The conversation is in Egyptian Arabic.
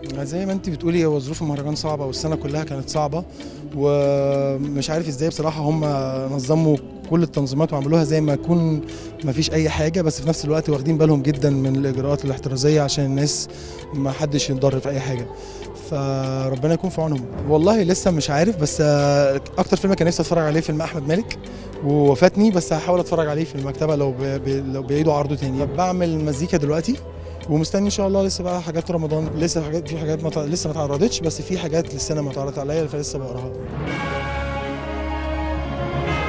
زي ما انت بتقولي هو ظروف المهرجان صعبه والسنه كلها كانت صعبه ومش عارف ازاي بصراحه هم نظموا كل التنظيمات وعملوها زي ما يكون ما فيش اي حاجه بس في نفس الوقت واخدين بالهم جدا من الاجراءات الاحترازيه عشان الناس ما حدش يتضرر في اي حاجه فربنا يكون في عونهم والله لسه مش عارف بس آه، اكتر فيلم كان نفسي اتفرج عليه فيلم احمد مالك وفاتني بس هحاول اتفرج عليه في المكتبه لو بي- بي- لو بيعيدوا عرضه تاني بعمل مزيكا دلوقتي ومستني ان شاء الله لسه بقى حاجات رمضان لسه حاجات في حاجات ما تع- لسه ما اتعرضتش بس في حاجات للسينما اتعرضت عليا فلسه بقراها